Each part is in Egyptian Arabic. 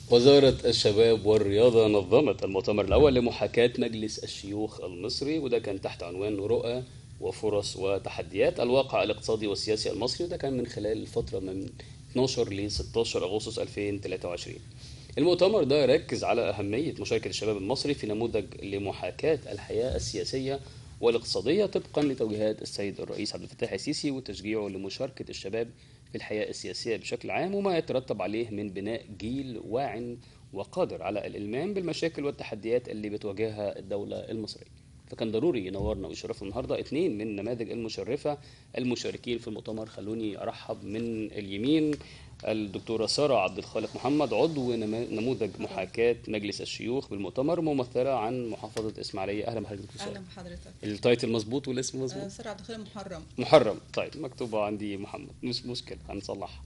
وزارة الشباب والرياضة نظمت المؤتمر الأول لمحاكاة مجلس الشيوخ المصري وده كان تحت عنوان رؤى وفرص وتحديات الواقع الاقتصادي والسياسي المصري وده كان من خلال الفترة من 12 ل 16 أغسطس 2023 المؤتمر ده ركز على أهمية مشاركة الشباب المصري في نموذج لمحاكاة الحياة السياسية والاقتصادية طبقا لتوجيهات السيد الرئيس عبد الفتاح السيسي وتشجيعه لمشاركة الشباب في الحياة السياسية بشكل عام وما يترتب عليه من بناء جيل واع وقادر على الإلمام بالمشاكل والتحديات اللي بتواجهها الدولة المصرية فكان ضروري ينورنا ويشرفنا النهارده اثنين من النماذج المشرفه المشاركين في المؤتمر خلوني ارحب من اليمين الدكتورة سارة عبد الخالق محمد عضو نما- نموذج محاكاة مجلس الشيوخ بالمؤتمر ممثلة عن محافظة إسماعيلية أهلا بحضرتك دكتورة اهلا سارة بحضرتك التايتل مظبوط والاسم آه، مظبوط سارة عبد الخالق محرم محرم طيب مكتوبة عندي محمد مش مشكلة هنصلحها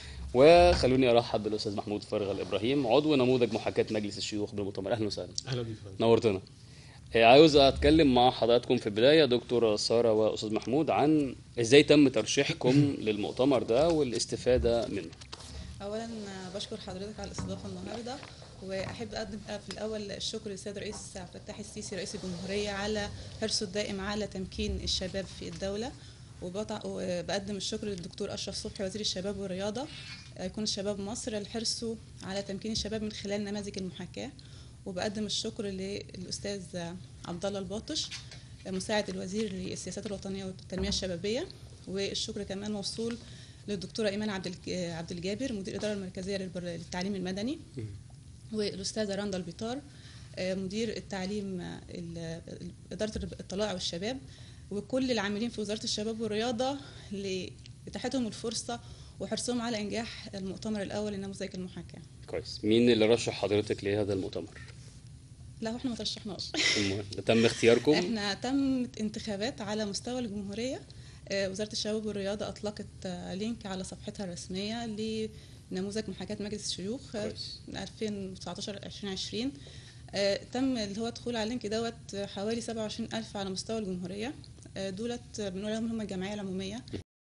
وخلوني ارحب بالاستاذ محمود فرغل ابراهيم عضو نموذج محاكاه مجلس الشيوخ بالمؤتمر اهلا وسهلا اهلا بيك فندم. نورتنا آه، عاوز اتكلم مع حضراتكم في البدايه دكتوره ساره واستاذ محمود عن ازاي تم ترشيحكم للمؤتمر ده والاستفاده منه اولا آه، بشكر حضرتك على الاستضافه النهارده واحب اقدم في الاول الشكر للسيد الرئيس عبد الفتاح السيسي رئيس الجمهوريه على حرصه الدائم على تمكين الشباب في الدوله وبطع- وبقدم الشكر للدكتور اشرف صبحي وزير الشباب والرياضه يكون شباب مصر لحرصه على تمكين الشباب من خلال نماذج المحاكاه وبقدم الشكر للاستاذ عبد الله الباطش مساعد الوزير للسياسات الوطنيه والتنميه الشبابيه والشكر كمان موصول للدكتوره ايمان عبد الج- عبد الجابر مدير الاداره المركزيه للبر- للتعليم المدني والاستاذه رندا البيطار آه، مدير التعليم آه، ال- اداره الطلائع والشباب وكل العاملين في وزاره الشباب والرياضه لاتاحتهم الفرصه وحرصهم على انجاح المؤتمر الاول لنموذج المحاكاه. كويس مين اللي رشح حضرتك لهذا المؤتمر لا واحنا ما ترشحناش المهم، تم اختياركم احنا تمت انتخابات على مستوى الجمهوريه آه، وزاره الشباب والرياضه اطلقت آه، لينك على صفحتها الرسميه لنموذج محاكاه مجلس الشيوخ آه، كويس. 2019 2020 آه، تم اللي هو دخول على اللينك دوت حوالي 27000 على مستوى الجمهوريه آه، دولت بنقول لهم هم الجمعيه العموميه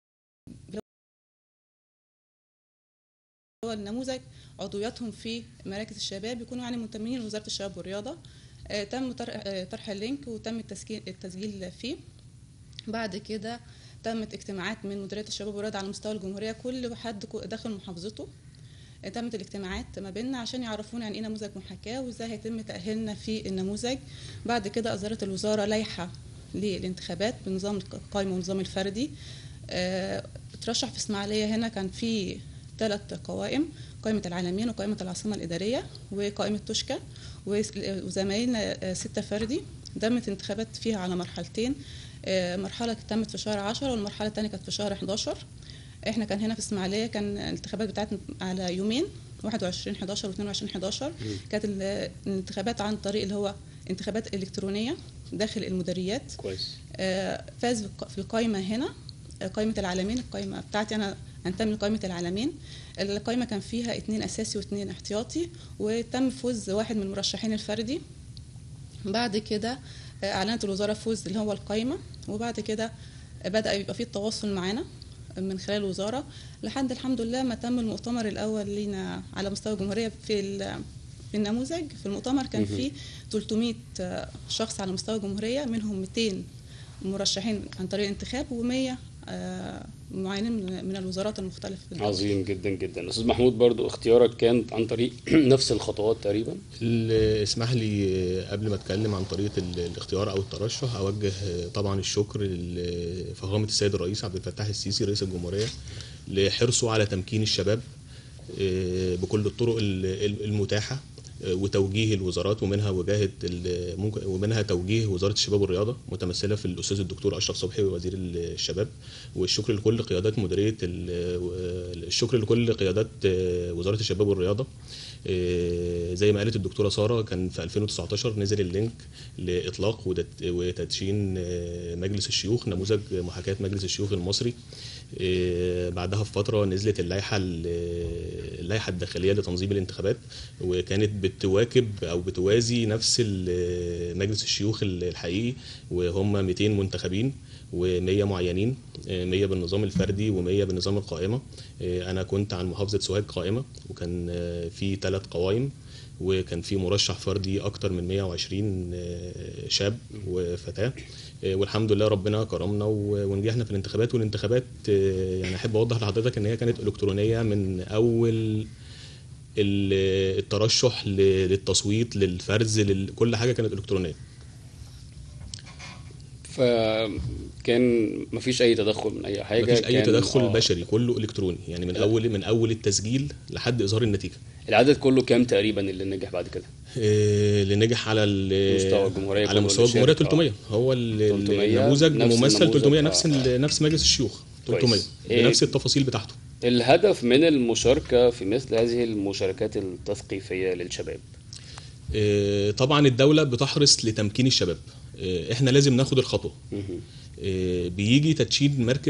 هو النموذج عضوياتهم في مراكز الشباب يكونوا يعني منتمين لوزاره الشباب والرياضه آه، تم طرح آه، طرح اللينك وتم التسجيل التسجيل فيه بعد كده تمت اجتماعات من مديريه الشباب والرياضه على مستوى الجمهوريه كل حد كو- داخل محافظته آه، تمت الاجتماعات ما بيننا عشان يعرفونا يعني ايه نموذج محاكاه وازاي هيتم تاهيلنا في النموذج بعد كده اصدرت الوزاره لائحه للانتخابات بنظام القائمه والنظام الفردي آه، اترشح في اسماعيليه هنا كان في ثلاث قوائم قائمة العالمين وقائمة العاصمة الإدارية وقائمة توشكا وس- وزمايلنا آه، ستة فردي تمت انتخابات فيها على مرحلتين آه، مرحلة تمت في شهر 10 والمرحلة الثانية كانت في شهر 11 احنا كان هنا في اسماعيلية كان الانتخابات بتاعتنا على يومين 21 11 و 22 11 كانت ال- الانتخابات عن طريق اللي هو انتخابات إلكترونية داخل المديريات كويس آه، فاز في الق- في القائمة هنا آه، قائمة العالمين القائمة بتاعتي أنا أنتمي لقائمة العالمين القائمة كان فيها اتنين أساسي واتنين احتياطي وتم فوز واحد من المرشحين الفردي بعد كده آه، أعلنت الوزارة فوز اللي هو القائمة وبعد كده آه، بدأ يبقى فيه التواصل معانا من خلال الوزارة لحد الحمد لله ما تم المؤتمر الأول لينا على مستوى الجمهورية في ال- في النموذج في المؤتمر كان مهم. فيه 300 آه، شخص على مستوى الجمهورية منهم 200 مرشحين عن طريق الانتخاب و100 معينين من- من الوزارات المختلفة في الدولة. عظيم جدا جدا استاذ محمود برضو اختيارك كان عن طريق نفس الخطوات تقريبا ال- اسمح لي قبل ما اتكلم عن طريقه ال- الاختيار او الترشح اوجه طبعا الشكر لفخامه السيد الرئيس عبد الفتاح السيسي رئيس الجمهوريه لحرصه على تمكين الشباب آه، بكل الطرق ال- ال- المتاحه آه، وتوجيه الوزارات ومنها وجاهه ال- ممكن ومنها توجيه وزاره الشباب والرياضه متمثله في الاستاذ الدكتور اشرف صبحي وزير الشباب والشكر لكل قيادات مديريه ال- الشكر لكل قيادات آه، وزاره الشباب والرياضه آه، زي ما قالت الدكتوره ساره كان في 2019 نزل اللينك لاطلاق ودت- وتدشين آه، مجلس الشيوخ نموذج محاكاه مجلس الشيوخ المصري آه، بعدها بفتره نزلت اللائحه ال- اللائحه الداخليه لتنظيم الانتخابات وكانت بتواكب او بتوازي نفس ال- مجلس الشيوخ الحقيقي وهم 200 منتخبين و100 معينين آه، 100 بالنظام الفردي و100 بالنظام القائمه آه، انا كنت عن محافظه سوهاج قائمه وكان آه، في ثلاث قوائم وكان في مرشح فردي اكتر من 120 آه، شاب وفتاه آه، والحمد لله ربنا كرمنا و- ونجحنا في الانتخابات والانتخابات آه، يعني احب اوضح لحضرتك ان هي كانت الكترونيه من اول ال- الترشح ل- للتصويت للفرز لكل حاجه كانت الكترونيه فكان مفيش اي تدخل من اي حاجه مفيش اي كان- تدخل آه. بشري كله الكتروني يعني من اول من اول التسجيل لحد اظهار النتيجه العدد كله كام تقريبا اللي نجح بعد كده آه، اللي نجح على ال- مستوى الجمهورية على كله مستوى اللي الجمهوريه شارك، 300 هو ال- 300 النموذج نفس ممثل النموذج، 300 آه، نفس ال- نفس مجلس الشيوخ 300 كويس. إيه- بنفس التفاصيل بتاعته الهدف من المشاركه في مثل هذه المشاركات التثقيفيه للشباب آه، طبعا الدوله بتحرص لتمكين الشباب آه، احنا لازم ناخد الخطوه مهم. آه، بيجي تدشين مركز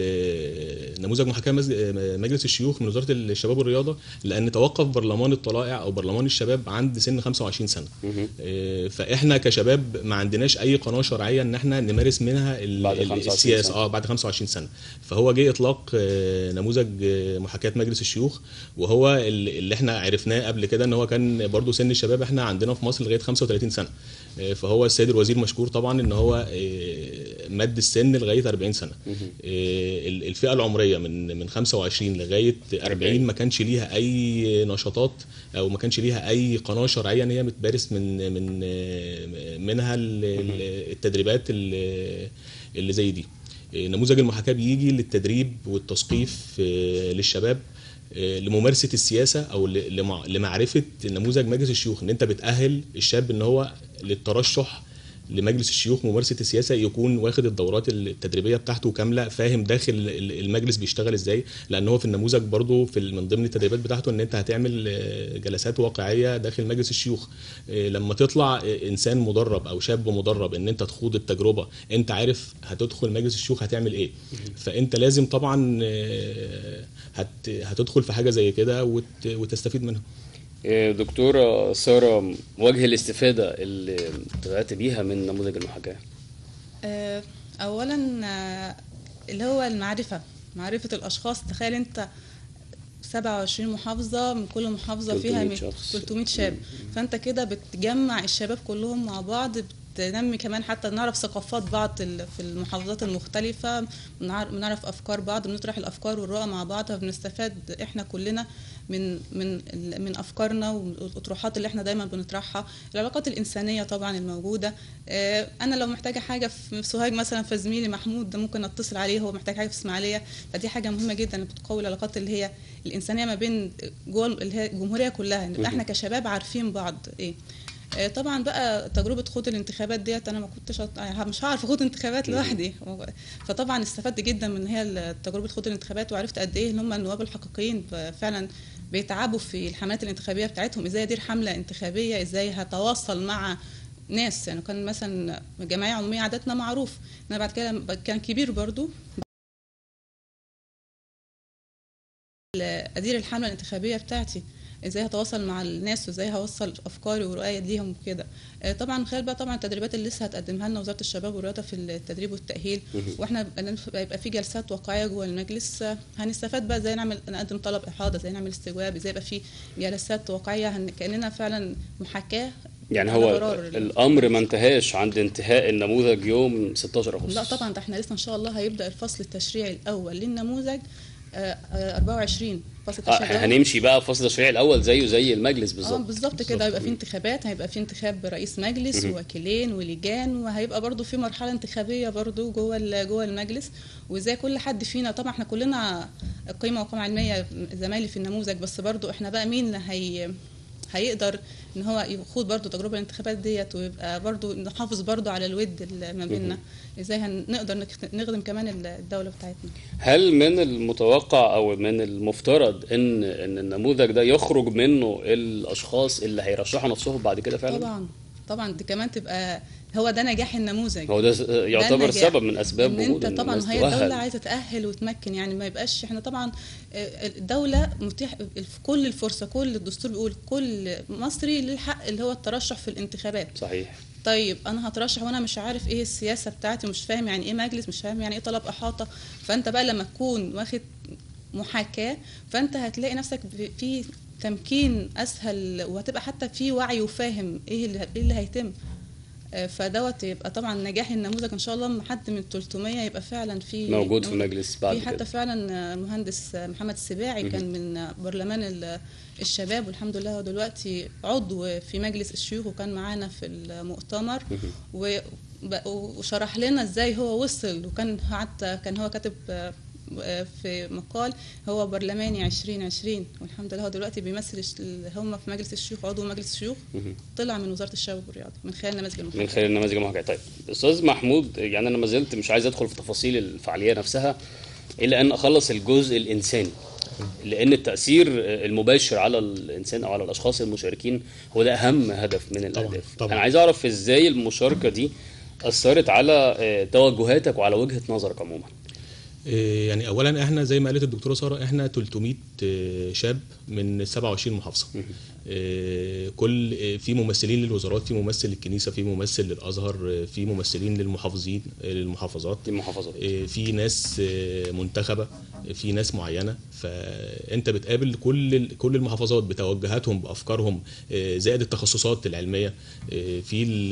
ال- نموذج محاكاه مز- آه، مجلس الشيوخ من وزاره الشباب والرياضه لان توقف برلمان الطلائع او برلمان الشباب عند سن 25 سنه مهم. آه، فاحنا كشباب ما عندناش اي قناه شرعيه ان احنا نمارس منها ال- بعد ال- 25 السياسه سنة. اه بعد 25 سنه فهو جه اطلاق آه، نموذج آه، محاكاه مجلس الشيوخ وهو ال- اللي احنا عرفناه قبل كده ان هو كان برضو سن الشباب احنا عندنا في مصر لغايه 35 سنه آه، فهو السيد الوزير مشكور طبعا ان هو آه، مد السن لغايه 40 سنه آه، ال- الفئه العمريه من من 25 لغايه 40 ما كانش ليها اي نشاطات او ما كانش ليها اي قناه شرعيه ان هي بتمارس من من آه، منها ال- ال- التدريبات اللي اللي زي دي آه، نموذج المحاكاه بيجي للتدريب والتثقيف آه، للشباب آه، لممارسه السياسه او ل- لمع- لمعرفه نموذج مجلس الشيوخ ان انت بتاهل الشاب ان هو للترشح لمجلس الشيوخ ممارسه السياسه يكون واخد الدورات التدريبيه بتاعته كامله فاهم داخل ال- المجلس بيشتغل ازاي لان هو في النموذج برضو في ال- من ضمن التدريبات بتاعته ان انت هتعمل آه، جلسات واقعيه داخل مجلس الشيوخ آه، لما تطلع آه، انسان مدرب او شاب مدرب ان انت تخوض التجربه انت عارف هتدخل مجلس الشيوخ هتعمل ايه فانت لازم طبعا آه، هت هتدخل في حاجه زي كده وت- وتستفيد منها إيه، دكتورة سارة وجه الاستفادة اللي طلعت بيها من نموذج المحاكاة آه، اولا آه، اللي هو المعرفه معرفه الاشخاص تخيل انت 27 محافظه من كل محافظه فيها 300 من شخص. 300 شاب فانت كده بتجمع الشباب كلهم مع بعض بتنمي كمان حتى نعرف ثقافات بعض ال- في المحافظات المختلفة بنعر- بنعرف أفكار بعض بنطرح الأفكار والرؤى مع بعض فبنستفاد إحنا كلنا من من ال- من أفكارنا والأطروحات اللي إحنا دايما بنطرحها العلاقات الإنسانية طبعا الموجودة آه، أنا لو محتاجة حاجة في سوهاج مثلا فزميلي محمود ده ممكن أتصل عليه هو محتاج حاجة في إسماعيلية فدي حاجة مهمة جدا بتقوي العلاقات اللي هي الإنسانية ما بين جوه اللي هي الجمهورية كلها نبقى إحنا كشباب عارفين بعض إيه آه، طبعا بقى تجربه خوض الانتخابات ديت انا ما كنتش أط- يعني مش هعرف اخوض انتخابات لوحدي فطبعا استفدت جدا من هي تجربه خوض الانتخابات وعرفت قد ايه ان هم النواب الحقيقيين ف- فعلا بيتعبوا في الحملات الانتخابيه بتاعتهم ازاي ادير حمله انتخابيه ازاي هتواصل مع ناس يعني كان مثلا جمعيه عموميه عاداتنا معروف انا بعد كده لما كان كبير برضو ادير الحمله الانتخابيه بتاعتي ازاي هتواصل مع الناس وازاي هوصل افكاري ورؤايا ليهم وكده آه، طبعا خلال بقى طبعا التدريبات اللي لسه هتقدمها لنا وزاره الشباب والرياضه في التدريب والتاهيل واحنا بقى- يبقى في جلسات واقعيه جوه المجلس آه، هنستفاد بقى ازاي نعمل نقدم طلب احاطه ازاي نعمل استجواب ازاي يبقى في جلسات واقعيه هن- كاننا فعلا محاكاه يعني على هو قرار ال- الأمر ما انتهاش عند انتهاء النموذج يوم 16 أغسطس لا طبعا ده احنا لسه ان شاء الله هيبدا الفصل التشريعي الاول للنموذج آه، آه، 24 فصل آه، التشريعي الأول. هنمشي بقى في فصل التشريع الأول زيه زي المجلس اه بالظبط بالظبط كده هيبقى في انتخابات هيبقى في انتخاب رئيس مجلس ووكيلين ولجان وهيبقى برضو في مرحله انتخابيه برضو جوه ال- جوه المجلس وازاي كل حد فينا طبعا احنا كلنا قيمه وقامه علميه زمايلي في النموذج بس برضو احنا بقى مين اللي هي هيقدر ان هو يخوض برضو تجربه الانتخابات ديت ويبقى برضو نحافظ برضو على الود اللي ما بيننا ازاي هنقدر نك- نخدم كمان الدوله بتاعتنا هل من المتوقع أو من المفترض إن إن النموذج ده يخرج منه الأشخاص اللي هيرشحوا نفسهم بعد كده فعلا؟ طبعا طبعا دي كمان تبقى هو ده نجاح النموذج هو ده يعتبر النجاح. سبب من أسباب ان وجود انت إن طبعا الناس هي تؤهل. الدوله عايزه تاهل وتمكن يعني ما يبقاش احنا طبعا آه، الدوله متيح في كل الفرصه كل الدستور بيقول كل مصري للحق اللي هو الترشح في الانتخابات صحيح طيب انا هترشح وانا مش عارف ايه السياسه بتاعتي مش فاهم يعني ايه مجلس مش فاهم يعني ايه طلب احاطه فانت بقى لما تكون واخد محاكاه فانت هتلاقي نفسك ب- في تمكين اسهل وهتبقى حتى في وعي وفاهم ايه اللي ايه اللي هيتم آه، فدوت يبقى طبعا نجاح النموذج ان شاء الله لما حد من 300 يبقى فعلا في موجود في نموذج. مجلس بعد في حتى كده فعلا المهندس محمد السباعي كان من برلمان ال- الشباب والحمد لله هو دلوقتي عضو في مجلس الشيوخ وكان معانا في المؤتمر و- ب- وشرح لنا ازاي هو وصل وكان حتى كان هو كاتب آه، آه، في مقال هو برلماني 2020 والحمد لله هو دلوقتي بيمثل الش- هم في مجلس الشيوخ عضو مجلس الشيوخ طلع من وزاره الشباب والرياضه من خلال نماذج المحاكاه من خلال النماذج المحاكاة طيب استاذ محمود يعني انا ما زلت مش عايز ادخل في تفاصيل الفعاليه نفسها الا ان اخلص الجزء الانساني لان التاثير المباشر على الانسان او على الاشخاص المشاركين هو ده اهم هدف من الاهداف طبعاً. انا عايز اعرف ازاي المشاركه دي اثرت على آه، توجهاتك وعلى وجهه نظرك عموما إيه، يعني اولا احنا زي ما قالت الدكتوره ساره احنا 300 آه، شاب من 27 محافظه إيه، كل إيه، في ممثلين للوزارات في ممثل للكنيسه في ممثل للازهر آه، في ممثلين للمحافظين آه، للمحافظات دي المحافظات إيه، في ناس آه، منتخبه في ناس معينه فانت بتقابل كل ال- كل المحافظات بتوجهاتهم بافكارهم آه، زائد التخصصات العلميه آه، في ال-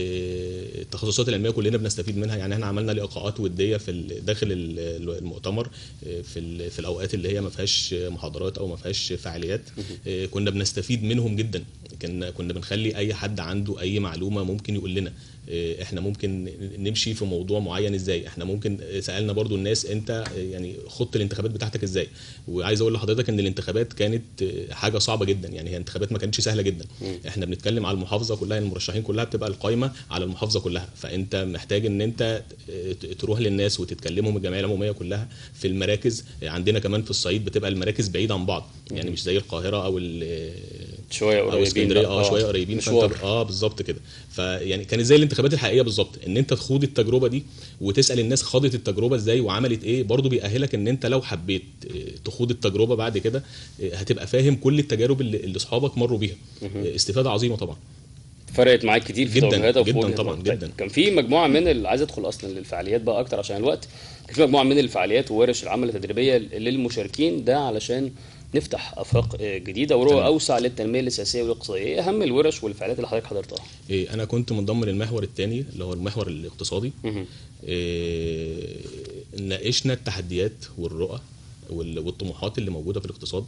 آه، التخصصات العلميه كلنا بنستفيد منها يعني احنا عملنا لقاءات وديه في ال- داخل ال- المؤتمر آه، في ال- في الاوقات اللي هي ما فيهاش محاضرات او ما فيهاش فعاليات آه، كنا بنستفيد منهم جدا كنا كنا بنخلي اي حد عنده اي معلومه ممكن يقول لنا آه، احنا ممكن نمشي في موضوع معين ازاي احنا ممكن آه، سالنا برضو الناس انت آه، يعني خط الانتخابات بتاعتك ازاي وعايز اقول لحضرتك ان الانتخابات كانت آه، حاجه صعبه جدا يعني هي انتخابات ما كانتش سهله جدا احنا بنتكلم على المحافظه كلها المرشحين كلها بتبقى القايمه على المحافظه كلها فانت محتاج ان انت آه، ت- تروح للناس وتتكلمهم الجمعيه العموميه كلها في المراكز آه، عندنا كمان في الصعيد بتبقى المراكز بعيده عن بعض يعني مش زي القاهره او ال- شويه او قريبين اسكندريه بقى. اه شويه قريبين مشوار فانت اه بالظبط كده فيعني كانت زي الانتخابات الحقيقيه بالظبط ان انت تخوض التجربه دي وتسال الناس خاضت التجربه ازاي وعملت ايه برضو بيأهلك ان انت لو حبيت آه، تخوض التجربه بعد كده آه، هتبقى فاهم كل التجارب اللي اللي اصحابك مروا بيها آه، استفاده عظيمه طبعا فرقت معاك كتير في جداً، توجهاتك وفي جداً وجهة طبعاً، نظرك. طيب، جداً. كان في مجموعه من ال... عايز ادخل اصلا للفعاليات بقى اكتر عشان الوقت كان في مجموعه من الفعاليات وورش العمل التدريبيه للمشاركين ده علشان نفتح افاق آه، جديده ورؤى تمام. اوسع للتنميه السياسيه والاقتصاديه ايه اهم الورش والفعاليات اللي حضرتك حضرتها إيه، انا كنت منضم للمحور الثاني اللي هو المحور الاقتصادي مهم. إيه، ناقشنا التحديات والرؤى وال- والطموحات اللي موجوده في الاقتصاد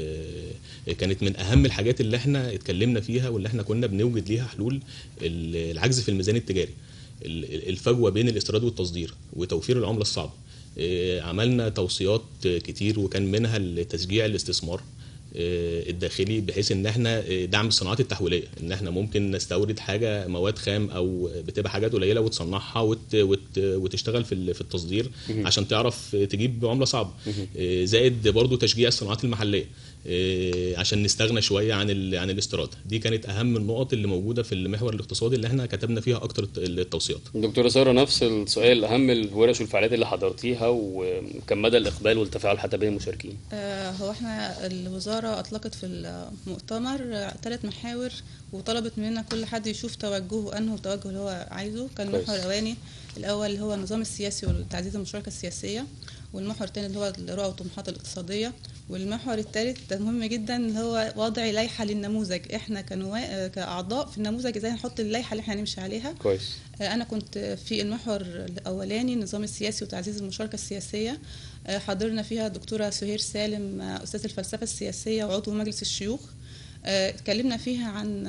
إيه، كانت من اهم الحاجات اللي احنا اتكلمنا فيها واللي احنا كنا بنوجد ليها حلول ال- العجز في الميزان التجاري ال- الفجوه بين الاستيراد والتصدير وتوفير العمله الصعبه إيه، عملنا توصيات كتير وكان منها تشجيع الاستثمار آه، الداخلي بحيث ان احنا آه، دعم الصناعات التحويليه ان احنا ممكن نستورد حاجه مواد خام او بتبقى حاجات قليله وتصنعها وت وت وتشتغل في ال- في التصدير عشان تعرف تجيب بعمله صعبه آه، زائد برضو تشجيع الصناعات المحليه آه، عشان نستغنى شويه عن ال- عن الاستيراد دي كانت اهم النقط اللي موجوده في المحور الاقتصادي اللي احنا كتبنا فيها اكتر الت- التوصيات دكتوره ساره نفس السؤال اهم الورش والفعاليات اللي حضرتيها وكان مدى الاقبال والتفاعل حتى بين المشاركين آه، هو احنا الوزارة أطلقت في المؤتمر ثلاث محاور وطلبت مننا كل حد يشوف توجهه أنه التوجه اللي هو عايزه كان كويس. المحور الأولاني الأول اللي هو النظام السياسي وتعزيز المشاركة السياسية والمحور الثاني اللي هو الرؤى والطموحات الاقتصادية والمحور الثالث ده مهم جدا اللي هو وضع لائحة للنموذج احنا كنوا... كأعضاء في النموذج ازاي نحط اللائحة اللي احنا هنمشي عليها كويس أنا كنت في المحور الأولاني النظام السياسي وتعزيز المشاركة السياسية حضرنا فيها الدكتورة سهير سالم أستاذ الفلسفة السياسية وعضو مجلس الشيوخ اتكلمنا فيها عن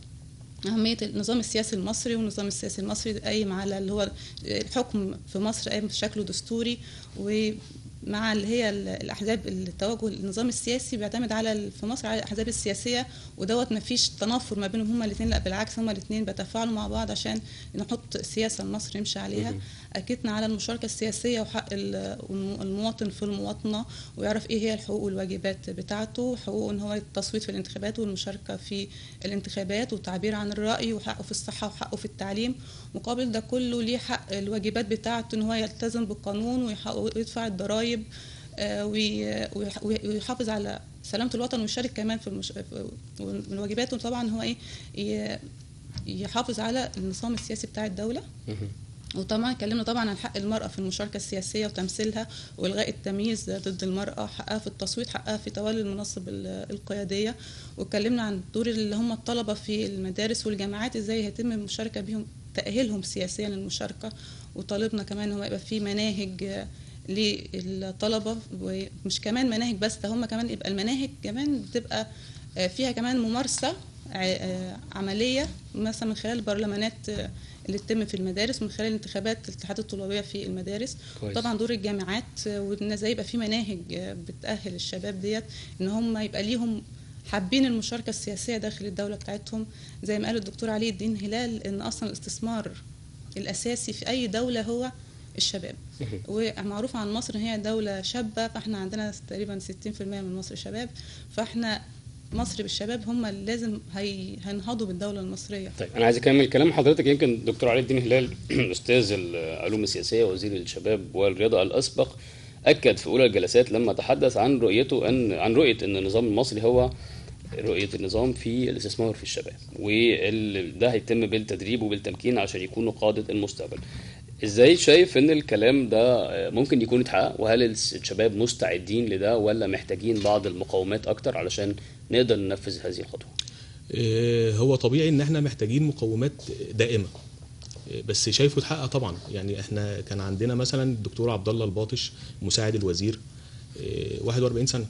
أهمية النظام السياسي المصري والنظام السياسي المصري قايم على اللي هو الحكم في مصر قايم بشكله دستوري ومع اللي هي الأحزاب التوجه النظام السياسي بيعتمد على في مصر على الأحزاب السياسية ودوت ما فيش تنافر ما بينهم هما الاثنين لا بالعكس هما الاثنين بيتفاعلوا مع بعض عشان نحط سياسة لمصر يمشي عليها أكدنا على المشاركة السياسية وحق المواطن في المواطنة ويعرف إيه هي الحقوق والواجبات بتاعته حقوقه إن هو التصويت في الانتخابات والمشاركة في الانتخابات والتعبير عن الرأي وحقه في الصحة وحقه في التعليم مقابل ده كله ليه حق الواجبات بتاعته إن هو يلتزم بالقانون ويدفع الضرائب ويحافظ على سلامة الوطن ويشارك كمان في المش... من واجباته طبعا هو ايه يحافظ على النظام السياسي بتاع الدوله وطبعا اتكلمنا طبعا عن حق المرأة في المشاركة السياسية وتمثيلها وإلغاء التمييز ضد المرأة حقها في التصويت حقها في تولي المناصب ال- القيادية واتكلمنا عن دور اللي هم الطلبة في المدارس والجامعات ازاي هيتم المشاركة بهم تأهيلهم سياسيا للمشاركة وطالبنا كمان هو يبقى في مناهج آه، للطلبة ومش كمان مناهج بس ده هم كمان يبقى المناهج كمان بتبقى آه، فيها كمان ممارسة ع- آه، عملية مثلا من خلال البرلمانات آه، اللي تتم في المدارس من خلال انتخابات الاتحاد الطلابية في المدارس كويس. طبعا دور الجامعات آه، وان ازاي يبقى في مناهج آه، بتأهل الشباب ديت ان هم يبقى ليهم حابين المشاركة السياسية داخل الدولة بتاعتهم زي ما قال الدكتور علي الدين هلال ان اصلا الاستثمار الاساسي في اي دولة هو الشباب ومعروف عن مصر ان هي دولة شابة فاحنا عندنا تقريبا 60% من مصر شباب فاحنا مصر بالشباب هم اللي لازم هي- هينهضوا بالدولة المصرية طيب انا عايز اكمل كلام حضرتك يمكن الدكتور علي الدين هلال استاذ العلوم السياسيه وزير الشباب والرياضه الاسبق اكد في اولى الجلسات لما تحدث عن رؤيته ان عن رؤيه ان النظام المصري هو رؤيه النظام في الاستثمار في الشباب وده هيتم بالتدريب وبالتمكين عشان يكونوا قاده المستقبل ازاي شايف ان الكلام ده ممكن يكون اتحقق وهل الشباب مستعدين لده ولا محتاجين بعض المقومات اكتر علشان نقدر ننفذ هذه الخطوه آه، هو طبيعي ان احنا محتاجين مقومات دائمه آه، بس شايفه اتحقق طبعا يعني احنا كان عندنا مثلا الدكتور عبد الله الباطش مساعد الوزير آه، 41 سنه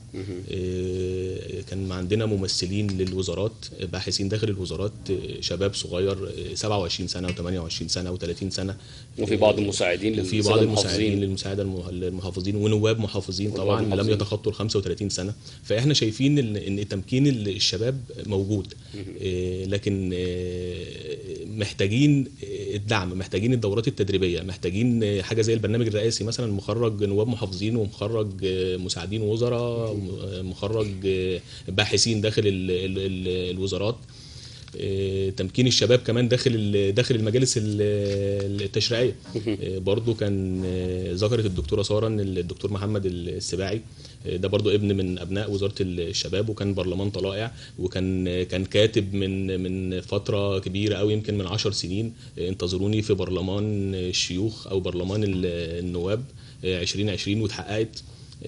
آه، كان عندنا ممثلين للوزارات آه، باحثين داخل الوزارات آه، شباب صغير آه، 27 سنه و28 سنه و30 سنه وفي بعض المساعدين وفي للسادة بعض المحافظين. المساعدين للمساعده المه- المحافظين ونواب محافظين ونواب طبعا لم محافظين. يتخطوا ال 35 سنه فاحنا شايفين ان ان تمكين ال- الشباب موجود إيه، لكن إيه، محتاجين الدعم محتاجين الدورات التدريبيه محتاجين إيه، حاجه زي البرنامج الرئاسي مثلا مخرج نواب محافظين ومخرج إيه، مساعدين وزراء ومخرج إيه، باحثين داخل ال- ال- ال- الوزارات إيه، تمكين الشباب كمان داخل ال- داخل المجالس ال- التشريعيه إيه، برضو كان إيه، ذكرت الدكتوره ساره ان الدكتور محمد السباعي إيه، ده برضو ابن من ابناء وزاره الشباب وكان برلمان طلائع وكان كان كاتب من من فتره كبيره قوي يمكن من عشر سنين إيه، انتظروني في برلمان الشيوخ او برلمان ال- النواب إيه، 2020 واتحققت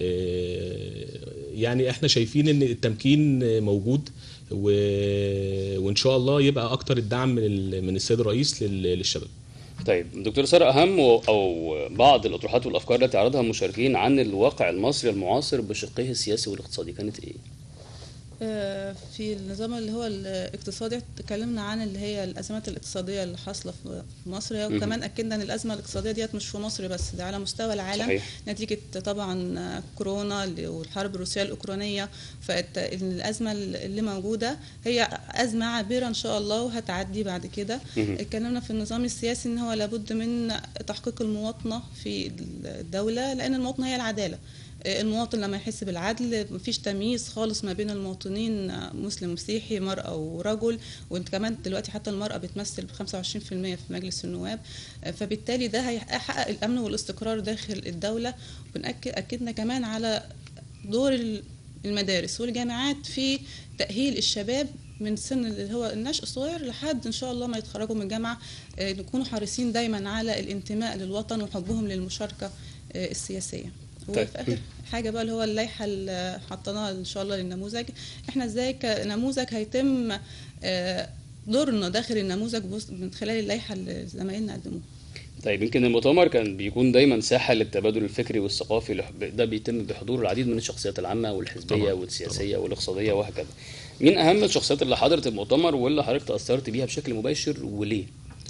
إيه، يعني احنا شايفين ان التمكين موجود و... وان شاء الله يبقى اكتر الدعم من ال- من السيد الرئيس لل- للشباب طيب دكتور سارة أهم و- أو بعض الأطروحات والأفكار التي عرضها المشاركين عن الواقع المصري المعاصر بشقيه السياسي والاقتصادي كانت إيه؟ آه، في النظام اللي هو الاقتصادي اتكلمنا عن اللي هي الازمات الاقتصاديه اللي حاصله في في مصر وكمان اكدنا ان الازمه الاقتصاديه ديت مش في مصر بس ده على مستوى العالم صحيح. نتيجه طبعا آه، كورونا اللي- والحرب الروسيه الاوكرانيه فالازمه اللي موجوده هي ازمه عابره ان شاء الله وهتعدي بعد كده مهم. اتكلمنا في النظام السياسي ان هو لابد من تحقيق المواطنه في الدوله لان المواطنه هي العداله المواطن لما يحس بالعدل مفيش تمييز خالص ما بين المواطنين مسلم مسيحي مرأة ورجل وانت كمان دلوقتي حتى المرأة بتمثل ب 25% في مجلس النواب فبالتالي ده هيحقق الأمن والاستقرار داخل الدولة وبنأكد أكدنا كمان على دور المدارس والجامعات في تأهيل الشباب من سن اللي هو النشء الصغير لحد ان شاء الله ما يتخرجوا من الجامعه آه، نكونوا حريصين دايما على الانتماء للوطن وحبهم للمشاركه آه، السياسيه طيب. وفي اخر حاجه بقى اللي هو اللائحه اللي حطيناها ان شاء الله للنموذج احنا ازاي كنموذج هيتم آه، دورنا داخل النموذج بص- من خلال اللائحه اللي زمايلنا قدموها طيب يمكن المؤتمر كان بيكون دايما ساحة للتبادل الفكري والثقافي لح- ده بيتم بحضور العديد من الشخصيات العامة والحزبية طبعاً، والسياسية والاقتصادية وهكذا مين أهم الشخصيات اللي حضرت المؤتمر واللي حضرتك تأثرت بيها بشكل مباشر وليه؟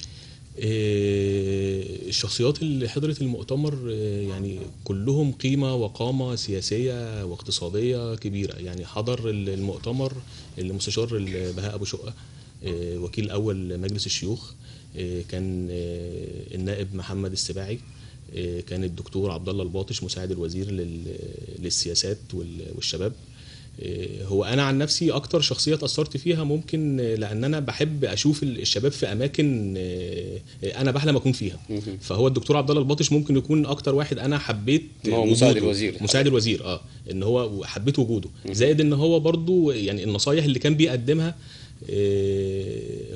إيه، الشخصيات اللي حضرت المؤتمر إيه، يعني كلهم قيمة وقامة سياسية واقتصادية كبيرة يعني حضر المؤتمر المستشار بهاء أبو شقة إيه، وكيل أول مجلس الشيوخ إيه، كان إيه، النائب محمد السباعي إيه، كان الدكتور عبد الله الباطش مساعد الوزير لل- للسياسات وال- والشباب إيه، هو انا عن نفسي اكتر شخصيه اتاثرت فيها ممكن آه، لان انا بحب اشوف ال- الشباب في اماكن آه، آه، انا بحلم اكون فيها مهم. فهو الدكتور عبد الله الباطش ممكن يكون اكتر واحد انا حبيت إن هو مساعد وجوده. الوزير. مساعد الوزير اه ان هو حبيت وجوده زائد ان هو برضو يعني النصايح اللي كان بيقدمها آه،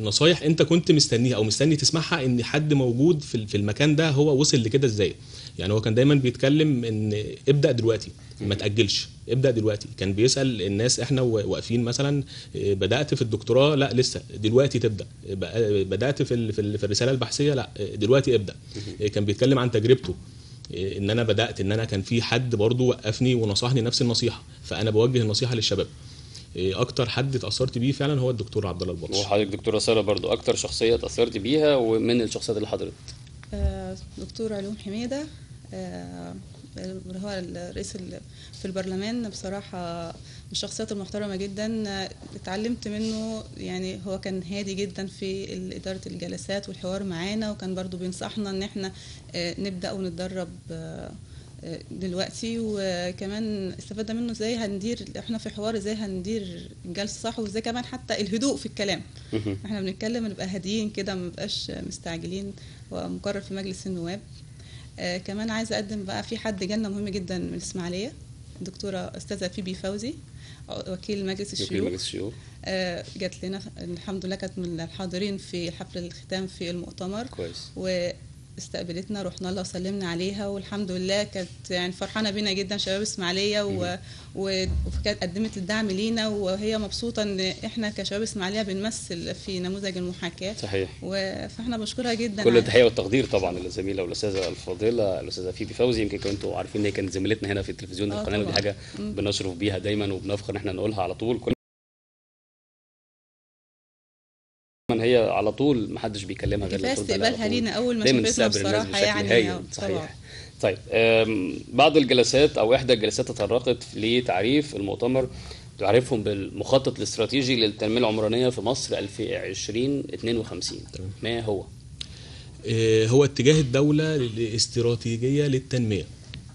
نصايح انت كنت مستنيها او مستني تسمعها ان حد موجود في ال- في المكان ده هو وصل لكده ازاي يعني هو كان دايما بيتكلم ان ابدا دلوقتي ما تاجلش ابدا دلوقتي كان بيسال الناس احنا و- واقفين مثلا اه، بدات في الدكتوراه لا لسه دلوقتي تبدا بقى- بدات في ال- في ال- في الرساله البحثيه لا اه، دلوقتي ابدا اه، كان بيتكلم عن تجربته اه، ان انا بدات ان انا كان في حد برضو وقفني ونصحني نفس النصيحه فانا بوجه النصيحه للشباب اه، اكتر حد اتاثرت بيه فعلا هو الدكتور عبد الله البطش وحضرتك دكتوره ساره برضو اكتر شخصيه اتاثرت بيها ومن الشخصيات اللي حضرت آه، دكتور علوم حميدة آه، اللي هو الرئيس ال- في البرلمان بصراحة من الشخصيات المحترمة جدا آه، اتعلمت منه يعني هو كان هادي جدا في ال- إدارة الجلسات والحوار معانا وكان برضو بينصحنا إن احنا آه، نبدأ ونتدرب آه، آه، دلوقتي وكمان استفدنا منه ازاي هندير احنا في حوار ازاي هندير الجلسه صح وازاي كمان حتى الهدوء في الكلام مهم. احنا بنتكلم نبقى هاديين كده ما نبقاش مستعجلين ومقرر في مجلس النواب آه كمان عايزه اقدم بقى في حد جالنا مهم جدا من الاسماعيليه الدكتوره استاذه فيبي فوزي وكيل مجلس وكيل الشيوخ مجلس الشيوخ آه جات لنا الحمد لله كانت من الحاضرين في حفل الختام في المؤتمر كويس واستقبلتنا رحنا لها وسلمنا عليها والحمد لله كانت يعني فرحانه بينا جدا شباب اسماعيليه و... و... وكانت قدمت الدعم لينا وهي مبسوطه ان احنا كشباب اسماعيليه بنمثل في نموذج المحاكاه صحيح و... فاحنا بشكرها جدا كل على- التحيه والتقدير طبعا للزميله والاستاذه الفاضله الاستاذه فيبي فوزي يمكن كنتوا عارفين ان هي كانت زميلتنا هنا في التلفزيون آه القناه ودي طبعاً. حاجه مم. بنشرف بيها دايما وبنفخر ان احنا نقولها على طول كل دايما هي على طول محدش بيكلمها غير كفايه لما ترد عليها على استقبالها طول. لينا اول ما دايما شافتنا تستقبل الناس بصراحه بشكل يعني هايل طبعا صحيح طيب أم، بعض الجلسات او احدى الجلسات تطرقت لتعريف المؤتمر تعرفهم بالمخطط الاستراتيجي للتنميه العمرانيه في مصر 2052 تمام. ما هو؟ آه، هو اتجاه الدولة الاستراتيجية للتنمية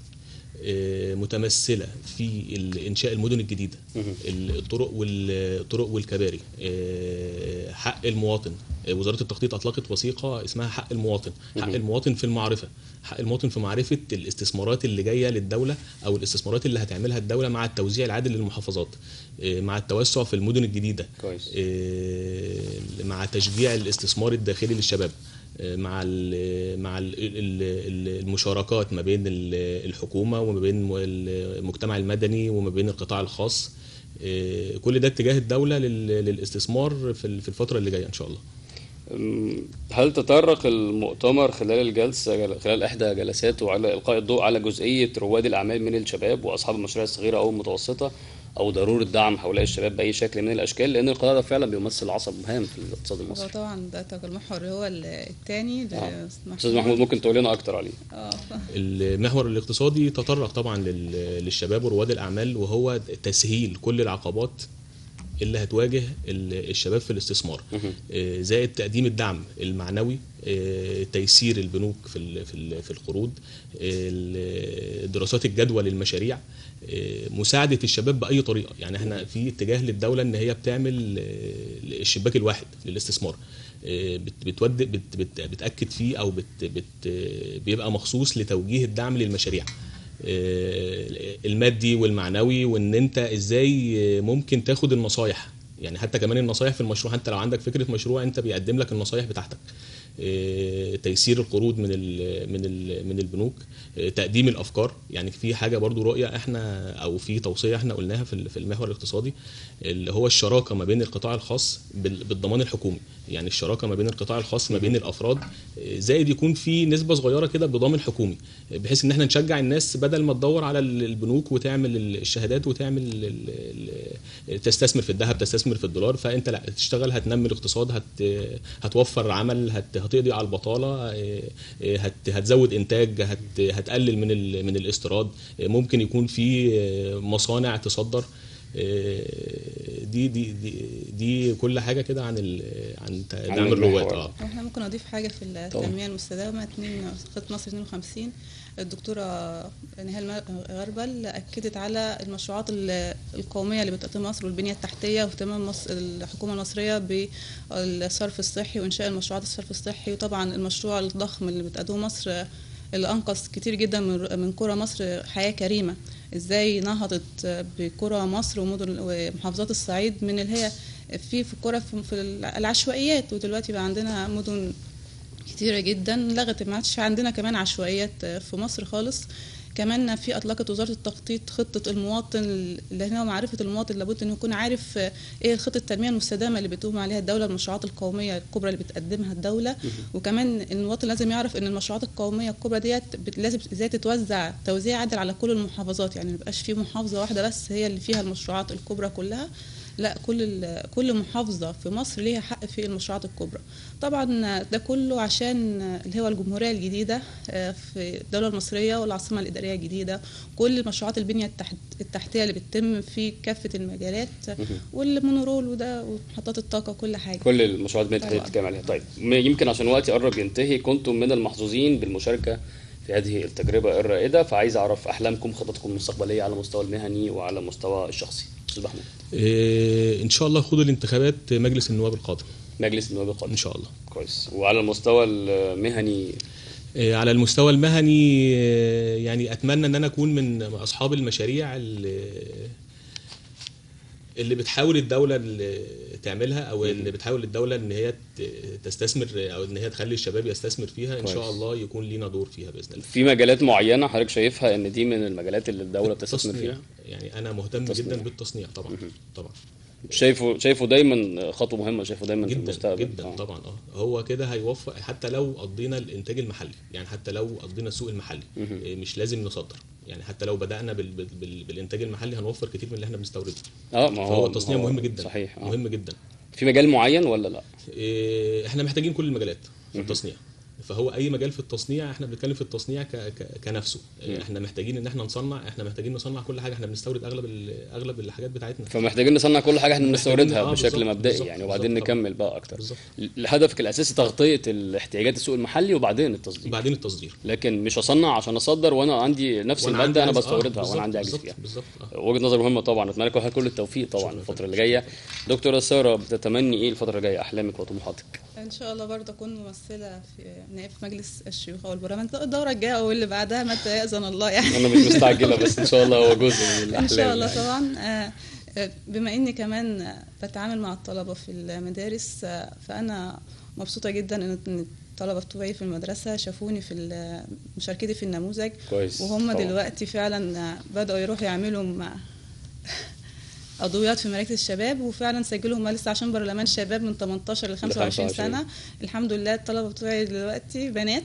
آه، متمثلة في ال- إنشاء المدن الجديدة مهم. الطرق والطرق والكباري آه، حق المواطن آه، وزارة التخطيط أطلقت وثيقة اسمها حق المواطن حق مهم. المواطن في المعرفة حق المواطن في معرفة الاستثمارات اللي جاية للدولة أو الاستثمارات اللي هتعملها الدولة مع التوزيع العادل للمحافظات آه، مع التوسع في المدن الجديدة كويس آه، مع تشجيع الاستثمار الداخلي للشباب آه، مع ال مع ال ال المشاركات ما بين ال- الحكومه وما بين المجتمع المدني وما بين القطاع الخاص آه، كل ده اتجاه الدوله لل- للاستثمار في ال- في الفتره اللي جايه ان شاء الله أم، هل تطرق المؤتمر خلال الجلسة خلال إحدى جلساته على إلقاء الضوء على جزئية رواد الأعمال من الشباب وأصحاب المشاريع الصغيرة أو المتوسطة أو ضرورة دعم هؤلاء الشباب بأي شكل من الأشكال لأن القطاع ده فعلا بيمثل عصب مهم في الاقتصاد هو المصري. طبعا ده المحور هو الثاني آه. أستاذ محمود ممكن تقول لنا أكتر عليه؟ اه المحور الاقتصادي تطرق طبعا لل- للشباب ورواد الاعمال وهو تسهيل كل العقبات اللي هتواجه ال- الشباب في الاستثمار مهم. آه، زائد تقديم الدعم المعنوي آه، تيسير البنوك في ال- في ال- في القروض ال- دراسات الجدوى للمشاريع آه، مساعده الشباب باي طريقه يعني احنا في اتجاه للدوله ان هي بتعمل آه، الشباك الواحد للاستثمار آه، بت- بتود بت بت بتاكد فيه او بت بت آه، بيبقى مخصوص لتوجيه الدعم للمشاريع آه، المادي والمعنوي وان انت ازاي آه، ممكن تاخد النصايح يعني حتى كمان النصايح في المشروع انت لو عندك فكره مشروع انت بيقدم لك النصايح بتاعتك آه، تيسير القروض من ال من ال من البنوك آه، تقديم الافكار يعني في حاجه برضو رؤيه احنا او في توصيه احنا قلناها في ال- في المحور الاقتصادي اللي هو الشراكه ما بين القطاع الخاص بال- بالضمان الحكومي يعني الشراكه ما بين القطاع الخاص ما بين الافراد آه، زائد يكون في نسبه صغيره كده بضامن حكومي آه، بحيث ان احنا نشجع الناس بدل ما تدور على ال- البنوك وتعمل ال- الشهادات وتعمل ال- ال- تستثمر في الذهب تستثمر في الدولار فانت لا تشتغل هتنمي الاقتصاد هت هتوفر عمل هت هتقضي على البطاله آه، آه، هت هتزود انتاج هت هتقلل من ال- من الاستيراد آه، ممكن يكون في آه، مصانع تصدر آه، دي دي دي دي كل حاجه كده عن ال عن دعم المحور. الرواد اه واحنا ممكن نضيف حاجه في التنميه المستدامه اتنين خطه مصر 52 الدكتوره نهال غربل اكدت على المشروعات ال- القوميه اللي بتقدمها مصر والبنيه التحتيه واهتمام مصر الحكومه المصريه بالصرف الصحي وانشاء المشروعات الصرف الصحي وطبعا المشروع الضخم اللي بتقدمه مصر اللي انقذ كتير جدا من من قرى مصر حياه كريمه ازاي نهضت بقرى مصر ومدن ومحافظات الصعيد من اللي هي في في القرى في في العشوائيات ودلوقتي بقى عندنا مدن كتيرة جدا لغت ما عادش عندنا كمان عشوائيات في مصر خالص كمان في اطلقت وزاره التخطيط خطه المواطن اللي هو معرفه المواطن لابد انه يكون عارف ايه خطه التنميه المستدامه اللي بتقوم عليها الدوله المشروعات القوميه الكبرى اللي بتقدمها الدوله وكمان المواطن لازم يعرف ان المشروعات القوميه الكبرى ديت بت- لازم ازاي تتوزع توزيع عادل على كل المحافظات يعني ما يبقاش في محافظه واحده بس هي اللي فيها المشروعات الكبرى كلها لا كل ال- كل محافظه في مصر ليها حق في المشروعات الكبرى طبعا ده كله عشان اللي هو الجمهوريه الجديده آه، في الدوله المصريه والعاصمه الاداريه الجديده كل مشروعات البنيه التحت التحتيه اللي بتتم في كافه المجالات والمونورول وده ومحطات الطاقه وكل حاجه كل المشروعات اللي انت طبعاً. بتتكلم عليها طيب م- يمكن عشان وقتي قرب ينتهي كنتم من المحظوظين بالمشاركه في هذه التجربه الرائده فعايز اعرف احلامكم خططكم المستقبليه على المستوى المهني وعلى المستوى الشخصي استاذ محمود إيه، ان شاء الله خوض الانتخابات مجلس النواب القادم مجلس النواب القادم ان شاء الله كويس وعلى المستوى المهني إيه، على المستوى المهني إيه، يعني اتمنى ان انا اكون من اصحاب المشاريع اللي اللي بتحاول الدولة اللي تعملها او اللي بتحاول الدولة ان هي ت- تستثمر او ان هي تخلي الشباب يستثمر فيها ان كويس. شاء الله يكون لينا دور فيها باذن الله في مجالات معينه حضرتك شايفها ان دي من المجالات اللي الدوله بتستثمر التصنيع. فيها يعني انا مهتم التصنيع. جدا بالتصنيع طبعا طبعا شايفه شايفه دايما خطوه مهمه شايفه دايما في جدا المستقبل جدا آه. طبعا اه هو كده هيوفر حتى لو قضينا الانتاج المحلي يعني حتى لو قضينا السوق المحلي إيه، مش لازم نصدر يعني حتى لو بدانا بال بال بال بالانتاج المحلي هنوفر كتير من اللي احنا بنستورده اه ما هو فهو التصنيع ما هو مهم جدا صحيح آه. مهم جدا في مجال معين ولا لا إيه، احنا محتاجين كل المجالات في التصنيع فهو اي مجال في التصنيع احنا بنتكلم في التصنيع ك ك كنفسه إيه، احنا محتاجين ان احنا نصنع احنا محتاجين نصنع كل حاجه احنا بنستورد اغلب ال- اغلب الحاجات بتاعتنا فمحتاجين نصنع كل حاجه احنا محتاجين- بنستوردها آه، بشكل بالظبط، مبدئي بالظبط، يعني وبعدين بالظبط طبعاً. نكمل بقى اكتر بالظبط هدفك الاساسي تغطيه الاحتياجات السوق المحلي وبعدين التصدير وبعدين التصدير لكن مش اصنع عشان اصدر وانا عندي نفس وأنا الماده انا عندي عجز- آه، بستوردها بالظبط، وانا عندي عجز بالظبط، فيها بالظبط آه. وجهه نظر مهمه طبعا اتمنى لكم كل التوفيق طبعا شكراً. الفتره اللي جايه دكتوره ساره بتتمني ايه الفتره الجايه احلامك وطموحاتك ان شاء الله برضه اكون ممثله في نائب مجلس الشيوخ او البرلمان الدوره الجايه او اللي بعدها متى ياذن الله يعني انا مش مستعجله بس ان شاء الله هو جزء من الاحلام ان شاء الله يعني. طبعا آه، آه، بما اني كمان آه، بتعامل مع الطلبه في المدارس آه، فانا مبسوطه جدا ان إن الطلبه بتوعي في المدرسه شافوني في ال- مشاركتي في النموذج كويس وهم طبعاً. دلوقتي فعلا آه، بداوا يروحوا يعملوا مع عضويات في مراكز الشباب وفعلا سجلوا هم لسه عشان برلمان شباب من 18 ل 25 سنه الحمد لله الطلبه بتوعي دلوقتي بنات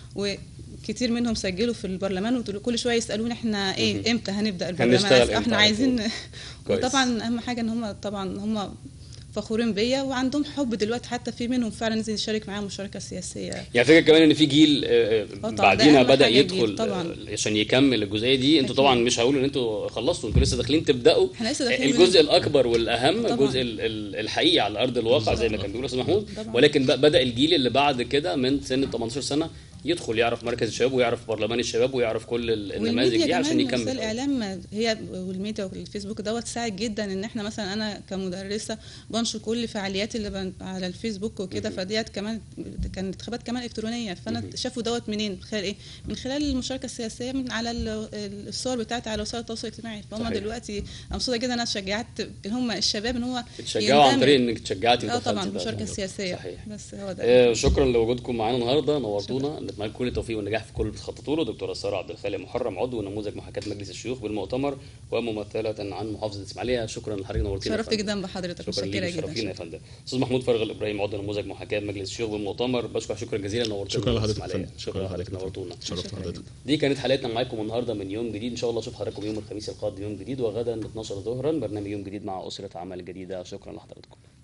وكتير منهم سجلوا في البرلمان وكل شويه يسالوني احنا ايه امتى هنبدا البرلمان هنشتغل عايز- إمتى احنا على عايزين كويس. وطبعا اهم حاجه ان هم طبعا هم فخورين بيا وعندهم حب دلوقتي حتى في منهم فعلا نزل يشارك معايا مشاركه سياسيه يعني فكره كمان ان في جيل آه، طبعاً، بعدينا ده أهم بدا حاجة يدخل الجيل، طبعاً. آه، عشان يكمل الجزئيه دي انتوا أكيد. طبعا مش هقول ان انتوا خلصتوا انتوا لسه داخلين تبداوا احنا لسه داخلين الجزء الاكبر والاهم طبعاً. الجزء ال- ال- الحقيقي على ارض الواقع زي ما كان بيقول استاذ محمود طبعاً. ولكن بقى بدا الجيل اللي بعد كده من سن 18 سنه يدخل يعرف مركز الشباب ويعرف برلمان الشباب ويعرف كل ال- النماذج والميديا دي عشان كمان يكمل وسائل الاعلام هي والميديا والفيسبوك دوت ساعد جدا ان احنا مثلا انا كمدرسه بنشر كل فعالياتي اللي بن على الفيسبوك وكده فديت كمان كانت انتخابات كمان الكترونيه فانا شافوا دوت منين من خلال ايه من خلال المشاركه السياسيه من على ال- الصور بتاعتي على وسائل التواصل الاجتماعي فهم صحيح. دلوقتي انا مبسوطه جدا ان انا شجعت اللي هم الشباب ان هو تشجعوا عن يندمج. طريق انك تشجعتي اه ودخلتي طبعا بقى المشاركه الموضوع. السياسيه صحيح بس هو ده آه، شكرا لوجودكم معانا النهارده نورتونا نتمنى لكم كل التوفيق والنجاح في كل اللي بتخططوا له دكتوره ساره عبد الخالق محرم عضو نموذج محاكاه مجلس الشيوخ بالمؤتمر وممثله عن محافظه اسماعيليه شكرا لحضرتك نورتينا يا شرفت فندم. جدا بحضرتك شكرا متشكره ليك جدا شرفينا يا فندم استاذ محمود فرغ الابراهيم عضو نموذج محاكاه مجلس الشيوخ بالمؤتمر بشكر شكرا جزيلا نورتنا شكرا لحضرتك يا إسماعيلية. فندم. شكرا لحضرتك نورتونا شرفت شكراً حضرتك دي كانت حلقتنا معاكم النهارده من يوم جديد ان شاء الله اشوف حضراتكم يوم الخميس القادم يوم جديد وغدا 12 ظهرا برنامج يوم جديد مع اسره عمل جديده شكرا لحضراتكم